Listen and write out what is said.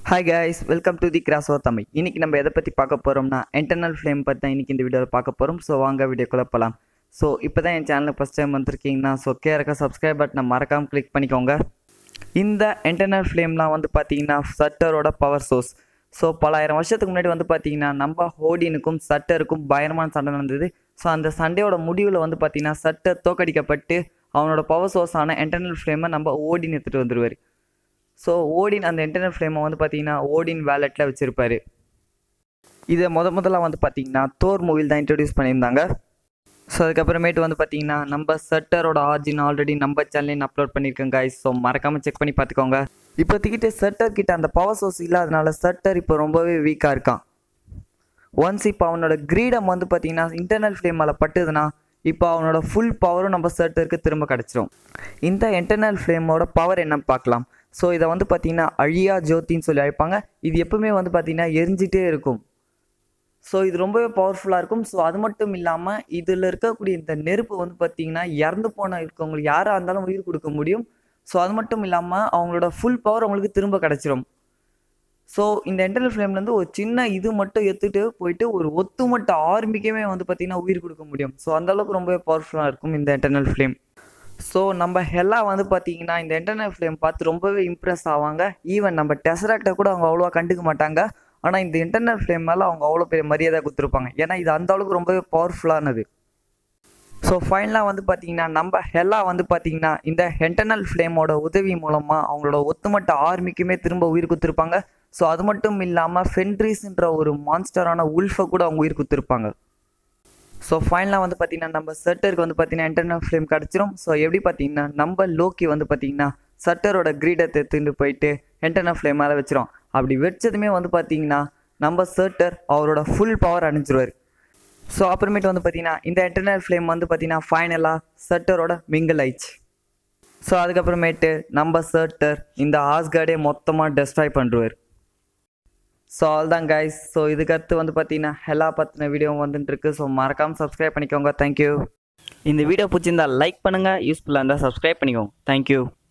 hi guys welcome to the கிராஸ்ஓ தமிழ் இன்னைக்கு நம்ம எதை பற்றி பார்க்க போகிறோம்னா இன்டர்னல் ஃப்ளேம் பற்றி தான் இன்னைக்கு இந்த வீடியோவில் பார்க்க போகிறோம் ஸோ வாங்க வீடியோக்குள்ளே போகலாம் ஸோ இப்போ தான் என் சேனலுக்கு ஃபஸ்ட் டைம் வந்திருக்கீங்கன்னா ஸோ கே இருக்க சப்ஸ்கிரைப் பட்டனை மறக்காமல் கிளிக் பண்ணிக்கோங்க இந்த இன்டர்னல் ஃப்ளேம்லாம் வந்து பார்த்தீங்கன்னா சட்டரோட பவர் சோர்ஸ் ஸோ பலாயிரம் வருஷத்துக்கு முன்னாடி வந்து பார்த்தீங்கன்னா நம்ம ஹோடினுக்கும் சட்டருக்கும் பயங்கரமான சண்டை நடந்தது ஸோ அந்த சண்டையோட முடிவில் வந்து பார்த்தீங்கன்னா சட்டர் தோக்கடிக்கப்பட்டு அவனோட பவர் சோர்ஸான இன்டர்னல் ஃப்ளேமை நம்ம ஓடின் எடுத்துகிட்டு வந்துடுவார் ஸோ ஓடின் அந்த இன்டர்னல் ஃப்ளேமை வந்து பார்த்தீங்கன்னா ஓடின் வேலெட்டில் வச்சுருப்பாரு இதை முத முதல்ல வந்து பார்த்தீங்கன்னா தோர் மூவியில் தான் இன்ட்ரடியூஸ் பண்ணியிருந்தாங்க ஸோ அதுக்கப்புறமேட்டு வந்து பார்த்தீங்கன்னா நம்ம சட்டரோட ஆர்ஜின் ஆல்ரெடி நம்ம சேனல்லையும் அப்லோட் பண்ணியிருக்கேன் guys ஸோ மறக்காமல் செக் பண்ணி பார்த்துக்கோங்க இப்போதைக்கிட்ட சட்டர் கிட்ட அந்த பவர் சோர்ஸ் இல்லாதனால சட்டர் இப்போ ரொம்பவே வீக்காக இருக்கான் ஒன்ஸ் இப்போ அவனோட கிரீடம் வந்து பார்த்தீங்கன்னா இன்டர்னல் ஃப்ளேம் மேலே பட்டுதுன்னா இப்போ அவனோட ஃபுல் பவரும் நம்ம சர்ட்டருக்கு திரும்ப கிடச்சிரும் இந்த இன்டர்னல் ஃப்ளேமோட பவர் என்னன்னு பார்க்கலாம் ஸோ இதை வந்து பார்த்தீங்கன்னா அழியா ஜோதின்னு சொல்லி அழைப்பாங்க இது எப்பவுமே வந்து பார்த்தீங்கன்னா எரிஞ்சிட்டே இருக்கும் ஸோ இது ரொம்பவே பவர்ஃபுல்லாக இருக்கும் ஸோ அது மட்டும் இல்லாமல் இதில் இருக்கக்கூடிய இந்த நெருப்பு வந்து பார்த்தீங்கன்னா இறந்து போன இருக்கவங்களுக்கு யாராக இருந்தாலும் உயிர் கொடுக்க முடியும் ஸோ அது மட்டும் இல்லாமல் அவங்களோட ஃபுல் பவர் அவங்களுக்கு திரும்ப கிடச்சிரும் ஸோ இந்த இன்டர்னல் ஃப்ளேம்லேருந்து ஒரு சின்ன இது மட்டும் எடுத்துகிட்டு போயிட்டு ஒரு ஒத்துமொட்ட ஆர்மிக்குமே வந்து பார்த்திங்கன்னா உயிர் கொடுக்க முடியும் ஸோ அந்தளவுக்கு ரொம்பவே பவர்ஃபுல்லாக இருக்கும் இந்த இன்டர்னல் ஃப்ளேம் ஸோ நம்ம ஹெல்லா வந்து பார்த்தீங்கன்னா இந்த இன்டர்னல் ஃப்ளேம் பார்த்து ரொம்பவே இம்ப்ரெஸ் ஆவாங்க ஈவன் நம்ம டெசராக்டை கூட அவங்க அவ்வளோவா கண்டுக்க மாட்டாங்க ஆனால் இந்த இன்டர்னல் ஃப்ளேம் மேலே அவங்க அவ்வளோ பெரிய மரியாதை கொடுத்துருப்பாங்க ஏன்னா இது அந்த அளவுக்கு ரொம்பவே பவர்ஃபுல்லானது ஸோ ஃபைனலாக வந்து பார்த்தீங்கன்னா நம்ம ஹெல்லா வந்து பார்த்தீங்கன்னா இந்த இன்டர்னல் ஃப்ளேமோட உதவி மூலமாக அவங்களோட ஒத்துமொட்ட ஆர்மிக்குமே திரும்ப உயிர் கொடுத்துருப்பாங்க ஸோ அது மட்டும் இல்லாமல் ஃபென்ட்ரிஸ்ன்ற ஒரு மான்ஸ்டரான உல்ஃபை கூட அவங்க உயிர் கொடுத்துருப்பாங்க ஸோ ஃபைனலாக வந்து பார்த்தீங்கன்னா நம்ம சட்டருக்கு வந்து பார்த்தீங்கன்னா இன்டர்னல் ஃப்ளேம் கிடச்சிரும் ஸோ எப்படி பார்த்தீங்கன்னா நம்ம லோக்கி வந்து பார்த்தீங்கன்னா சட்டரோட கிரீடத்தை எடுத்துட்டு போயிட்டு இன்டர்னல் ஃப்ளேம் மேலே வச்சிரும் அப்படி வச்சதுமே வந்து பார்த்தீங்கன்னா நம்ம சர்ட்டர் அவரோட ஃபுல் பவர் அணிஞ்சிருவார் ஸோ அப்புறமேட்டு வந்து பார்த்தீங்கன்னா இந்த இன்டர்னல் ஃப்ளேம் வந்து பார்த்தீங்கன்னா ஃபைனலாக சட்டரோட மிங்கிள் ஆயிடுச்சு ஸோ அதுக்கப்புறமேட்டு நம்ம சர்ட்டர் இந்த ஆஸ்கார்டே மொத்தமாக டெஸ்ட்ராய் பண்ணுறார் ஸோ ஆல் தான் கைஸ் ஸோ இதுக்கடுத்து வந்து பார்த்தீங்கன்னா ஹெலா பற்றின வீடியோ வந்துட்டு இருக்கு ஸோ மறக்காமல் சப்ஸ்கிரைப் பண்ணிக்கோங்க தேங்க்யூ இந்த வீடியோ பிடிச்சிருந்தா லைக் பண்ணுங்கள் யூஸ்ஃபுல்லாக இருந்தால் சப்ஸ்கிரைப் பண்ணிக்கோங்க தேங்க்யூ